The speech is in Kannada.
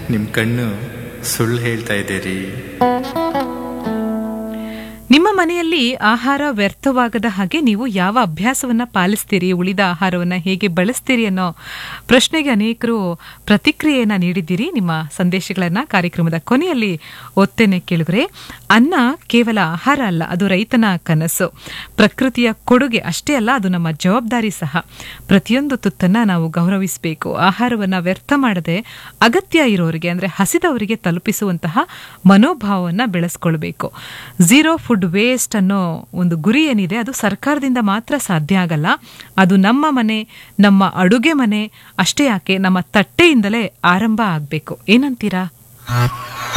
ನಿಮ್ಮ ಕಣ್ಣು ಸುಳ್ಳು ಹೇಳ್ತಾ ಇದ್ದೀರಿ ನಿಮ್ಮ ಮನೆಯಲ್ಲಿ ಆಹಾರ ವ್ಯರ್ಥವಾಗದ ಹಾಗೆ ನೀವು ಯಾವ ಅಭ್ಯಾಸವನ್ನ ಪಾಲಿಸ್ತೀರಿ ಉಳಿದ ಆಹಾರವನ್ನ ಹೇಗೆ ಬಳಸ್ತೀರಿ ಅನ್ನೋ ಪ್ರಶ್ನೆಗೆ ಅನೇಕರು ಪ್ರತಿಕ್ರಿಯೆಯನ್ನ ನೀಡಿದ್ದೀರಿ ನಿಮ್ಮ ಸಂದೇಶಗಳನ್ನ ಕಾರ್ಯಕ್ರಮದ ಕೊನೆಯಲ್ಲಿ ಒತ್ತೇನೆ ಕೇಳಿದ್ರೆ ಅನ್ನ ಕೇವಲ ಆಹಾರ ಅಲ್ಲ ಅದು ರೈತನ ಕನಸು ಪ್ರಕೃತಿಯ ಕೊಡುಗೆ ಅಷ್ಟೇ ಅಲ್ಲ ಅದು ನಮ್ಮ ಜವಾಬ್ದಾರಿ ಸಹ ಪ್ರತಿಯೊಂದು ತುತ್ತನ್ನ ನಾವು ಗೌರವಿಸಬೇಕು ಆಹಾರವನ್ನ ವ್ಯರ್ಥ ಮಾಡದೆ ಅಗತ್ಯ ಇರೋರಿಗೆ ಅಂದ್ರೆ ಹಸಿದವರಿಗೆ ತಲುಪಿಸುವಂತಹ ಮನೋಭಾವವನ್ನ ಬೆಳೆಸ್ಕೊಳ್ಬೇಕು ಝೀರೋ ಫುಡ್ ವೇಸ್ಟ್ ಅನ್ನೋ ಒಂದು ಗುರಿ ಏನಿದೆ ಅದು ಸರ್ಕಾರದಿಂದ ಮಾತ್ರ ಸಾಧ್ಯ ಆಗಲ್ಲ ಅದು ನಮ್ಮ ಮನೆ ನಮ್ಮ ಅಡುಗೆ ಮನೆ ಅಷ್ಟೇ ಯಾಕೆ ನಮ್ಮ ತಟ್ಟೆಯಿಂದಲೇ ಆರಂಭ ಆಗಬೇಕು ಏನಂತೀರಾ